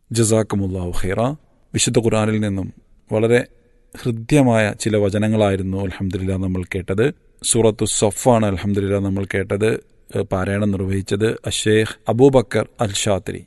ജസാക്കുമുല്ലാഹു ഖൈറ വിശുദ്ധ ഖുറാനിൽ നിന്നും വളരെ ഹൃദ്യമായ ചില വചനങ്ങളായിരുന്നു അലഹമില്ല നമ്മൾ കേട്ടത് സൂറത്തു സഫാണ് അലഹമില്ല നമ്മൾ കേട്ടത് ഏഹ് പാരായണം നിർവഹിച്ചത് അഷേഖ് അബൂബക്കർ അൽ ഷാത്തിരി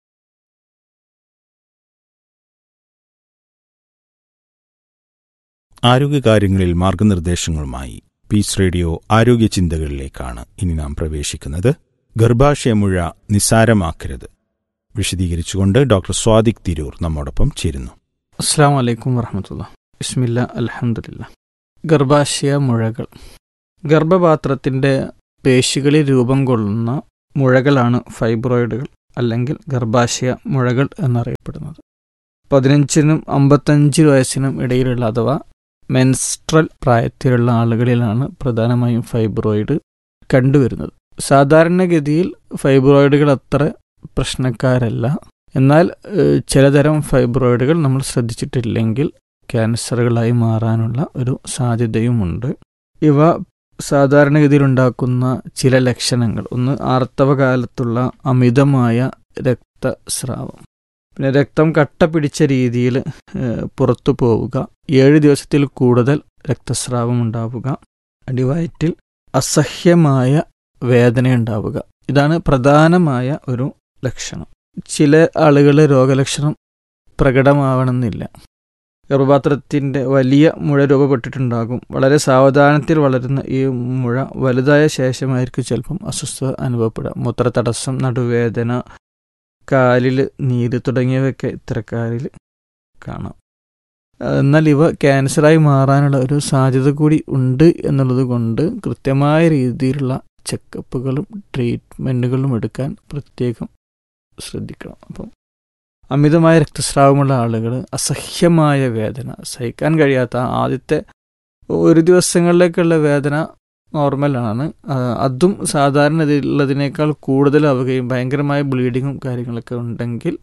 ആരോഗ്യകാര്യങ്ങളിൽ മാർഗനിർദ്ദേശങ്ങളുമായി പീസ് റേഡിയോ ആരോഗ്യ ചിന്തകളിലേക്കാണ് ഇനി നാം പ്രവേശിക്കുന്നത് ഗർഭാശയമുഴ നിസ്സാരമാക്കരുത് വിശദീകരിച്ചുകൊണ്ട് ഡോക്ടർ സ്വാദിക് തിരൂർ നമ്മോടൊപ്പം ചേരുന്നു അസ്സാം വലൈക്കും വറഹമത്തുള്ള ബിസ്മില്ല അലഹമുല്ല ഗർഭാശയ മുഴകൾ ഗർഭപാത്രത്തിൻ്റെ പേശികളിൽ രൂപം കൊള്ളുന്ന മുഴകളാണ് ഫൈബ്രോയിഡുകൾ അല്ലെങ്കിൽ ഗർഭാശയ മുഴകൾ എന്നറിയപ്പെടുന്നത് പതിനഞ്ചിനും അമ്പത്തഞ്ച് വയസ്സിനും ഇടയിലുള്ള അഥവാ മെൻസ്ട്രൽ പ്രായത്തിലുള്ള ആളുകളിലാണ് പ്രധാനമായും ഫൈബ്രോയിഡ് കണ്ടുവരുന്നത് സാധാരണഗതിയിൽ ഫൈബ്രോയിഡുകൾ അത്ര പ്രശ്നക്കാരല്ല എന്നാൽ ഏഹ്, ചിലതരം ഫൈബ്രോയിഡുകൾ നമ്മൾ ശ്രദ്ധിച്ചിട്ടില്ലെങ്കിൽ ക്യാൻസറുകളായി മാറാനുള്ള ഒരു സാധ്യതയുമുണ്ട് ഇവ സാധാരണഗതിയിൽ ഉണ്ടാക്കുന്ന ചില ലക്ഷണങ്ങൾ ഒന്ന് ആർത്തവകാലത്തുള്ള അമിതമായ രക്തസ്രാവം പിന്നെ രക്തം കട്ട പിടിച്ച രീതിയിൽ ഏഹ്, പുറത്തു പോവുക ഏഴ് ദിവസത്തിൽ കൂടുതൽ രക്തസ്രാവം ഉണ്ടാവുക അടിവയറ്റിൽ അസഹ്യമായ വേദനയുണ്ടാവുക ഇതാണ് പ്രധാനമായ ഒരു ലക്ഷണം ചില ആളുകൾ രോഗലക്ഷണം പ്രകടമാവണമെന്നില്ല ഗർഭപാത്രത്തിൻ്റെ വലിയ മുഴ രൂപപ്പെട്ടിട്ടുണ്ടാകും വളരെ സാവധാനത്തിൽ വളരുന്ന ഈ മുഴ വലുതായ ശേഷമായിരിക്കും ചിലപ്പം അസ്വസ്ഥത അനുഭവപ്പെടുക മൂത്രതടസ്സം നടുവേദന കാലിൽ നീര് തുടങ്ങിയവയൊക്കെ ഇത്തരക്കാരിൽ കാണാം എന്നാൽ ഇവ ക്യാൻസറായി മാറാനുള്ള ഒരു സാധ്യത കൂടി ഉണ്ട് എന്നുള്ളത് കൊണ്ട് കൃത്യമായ രീതിയിലുള്ള ചെക്കപ്പുകളും ട്രീറ്റ്മെൻറ്റുകളും എടുക്കാൻ പ്രത്യേകം ശ്രദ്ധിക്കണം അപ്പം അമിതമായ രക്തസ്രാവമുള്ള ആളുകൾ അസഹ്യമായ വേദന സഹിക്കാൻ കഴിയാത്ത ആദ്യത്തെ ഒരു ദിവസങ്ങളിലേക്കുള്ള വേദന നോർമലാണ് ആ, അതും സാധാരണ ഉള്ളതിനേക്കാൾ കൂടുതലാവുകയും ഭയങ്കരമായ ബ്ലീഡിങ്ങും കാര്യങ്ങളൊക്കെ ഉണ്ടെങ്കിൽ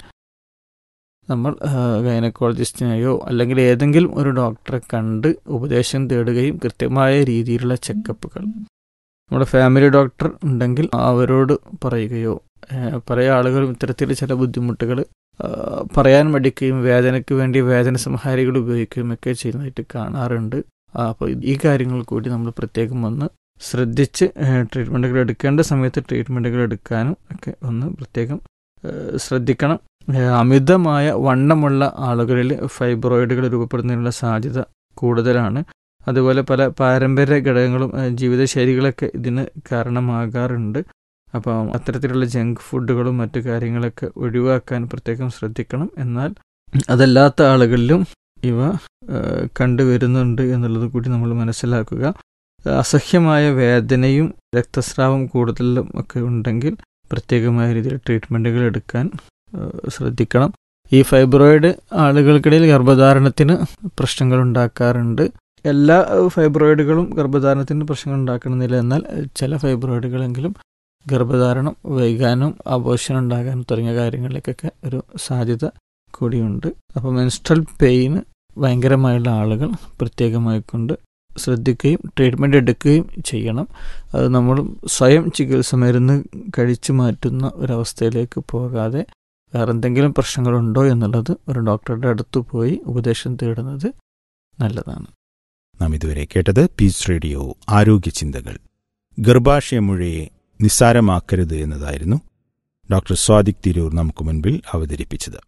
നമ്മൾ ഗൈനക്കോളജിസ്റ്റിനെയോ അല്ലെങ്കിൽ ഏതെങ്കിലും ഒരു ഡോക്ടറെ കണ്ട് ഉപദേശം തേടുകയും കൃത്യമായ രീതിയിലുള്ള ചെക്കപ്പുകൾ നമ്മുടെ ഫാമിലി ഡോക്ടർ ഉണ്ടെങ്കിൽ അവരോട് പറയുകയോ ഏഹ്, പല ആളുകളും ഇത്തരത്തിൽ ചില ബുദ്ധിമുട്ടുകൾ പറയാൻ മടിക്കുകയും വേദനയ്ക്ക് വേണ്ടി വേദന സംഹാരികൾ ഉപയോഗിക്കുകയും ഒക്കെ ചെയ്യുന്നതായിട്ട് കാണാറുണ്ട് അപ്പോൾ ഈ കാര്യങ്ങൾ കൂടി നമ്മൾ പ്രത്യേകം ഒന്ന് ശ്രദ്ധിച്ച് ട്രീറ്റ്മെൻറ്റുകൾ എടുക്കേണ്ട സമയത്ത് ട്രീറ്റ്മെൻറ്റുകൾ എടുക്കാനും ഒക്കെ ഒന്ന് പ്രത്യേകം ഏഹ്, ശ്രദ്ധിക്കണം ഏഹ്, അമിതമായ വണ്ണമുള്ള ആളുകളിൽ ഫൈബ്രോയിഡുകൾ രൂപപ്പെടുന്നതിനുള്ള സാധ്യത കൂടുതലാണ് അതുപോലെ പല പാരമ്പര്യ ഘടകങ്ങളും ഏഹ്, ജീവിതശൈലികളൊക്കെ ഇതിന് കാരണമാകാറുണ്ട് അപ്പം അത്തരത്തിലുള്ള ജങ്ക് ഫുഡുകളും മറ്റു കാര്യങ്ങളൊക്കെ ഒഴിവാക്കാൻ പ്രത്യേകം ശ്രദ്ധിക്കണം എന്നാൽ അതല്ലാത്ത ആളുകളിലും ഇവ ഏഹ്, കണ്ടുവരുന്നുണ്ട് എന്നുള്ളത് കൂടി നമ്മൾ മനസ്സിലാക്കുക അസഹ്യമായ വേദനയും രക്തസ്രാവം കൂടുതലും ഒക്കെ ഉണ്ടെങ്കിൽ പ്രത്യേകമായ രീതിയിൽ ട്രീറ്റ്മെൻറ്റുകൾ എടുക്കാൻ ഏഹ്, ശ്രദ്ധിക്കണം ഈ ഫൈബ്രോയിഡ് ആളുകൾക്കിടയിൽ ഗർഭധാരണത്തിന് പ്രശ്നങ്ങൾ ഉണ്ടാക്കാറുണ്ട് എല്ലാ ഏഹ്, ഫൈബ്രോയിഡുകളും ഗർഭധാരണത്തിന് പ്രശ്നങ്ങൾ ഉണ്ടാക്കണമെന്നില്ല എന്നാൽ ഏഹ്, ചില ഫൈബ്രോയിഡുകളെങ്കിലും ഗർഭധാരണം വൈകാനും അബോഷൻ ഉണ്ടാകാനും തുടങ്ങിയ കാര്യങ്ങളിലേക്കൊക്കെ ഒരു സാധ്യത കൂടിയുണ്ട് അപ്പോൾ മെൻസ്ട്രൽ പെയിൻ ഭയങ്കരമായുള്ള ആളുകൾ പ്രത്യേകമായി കൊണ്ട് ശ്രദ്ധിക്കുകയും ട്രീറ്റ്മെൻറ്റ് എടുക്കുകയും ചെയ്യണം അത് നമ്മൾ സ്വയം ചികിത്സ മരുന്ന് കഴിച്ചു മാറ്റുന്ന ഒരവസ്ഥയിലേക്ക് പോകാതെ വേറെ എന്തെങ്കിലും പ്രശ്നങ്ങളുണ്ടോ എന്നുള്ളത് ഒരു ഡോക്ടറുടെ അടുത്ത് പോയി ഉപദേശം തേടുന്നത് നല്ലതാണ് നാം ഇതുവരെ കേട്ടത് പീസ് റേഡിയോ ആരോഗ്യ ചിന്തകൾ ഗർഭാശയമുഴയെ നിസ്സാരമാക്കരുത് എന്നതായിരുന്നു ഡോക്ടർ സ്വാദിക് തിരൂർ നമുക്ക് മുൻപിൽ അവതരിപ്പിച്ചത്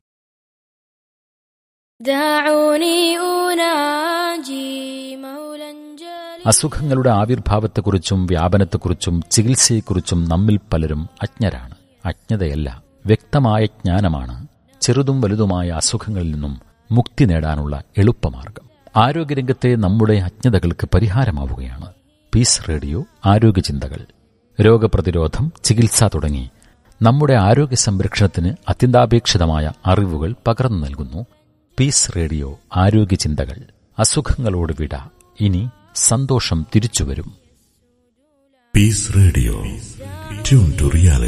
دعوني أناجي مولا جليلا അസുഖങ്ങളുടെ ആവിർഭാവത്തെക്കുറിച്ചും വ്യാപനത്തെക്കുറിച്ചും ചികിത്സയെക്കുറിച്ചും നമ്മിൽ പലരും അജ്ഞരാണ് അജ്ഞതയല്ല വ്യക്തമായ ജ്ഞാനമാണ് ചെറുതും വലുതുമായ അസുഖങ്ങളിൽ നിന്നും മുക്തി നേടാനുള്ള എളുപ്പമാർഗം ആരോഗ്യരംഗത്തെ നമ്മുടെ അജ്ഞതകൾക്ക് പരിഹാരമാവുകയാണ് പീസ് റേഡിയോ ആരോഗ്യ ചിന്തകൾ രോഗപ്രതിരോധം ചികിത്സ തുടങ്ങി നമ്മുടെ ആരോഗ്യ സംരക്ഷണത്തിന് അത്യന്താപേക്ഷിതമായ അറിവുകൾ പകർന്നു നൽകുന്നു പീസ് റേഡിയോ ആരോഗ്യ ചിന്തകൾ അസുഖങ്ങളോട് വിട ഇനി സന്തോഷം തിരിച്ചുവരും Peace Radio. Tune to reality.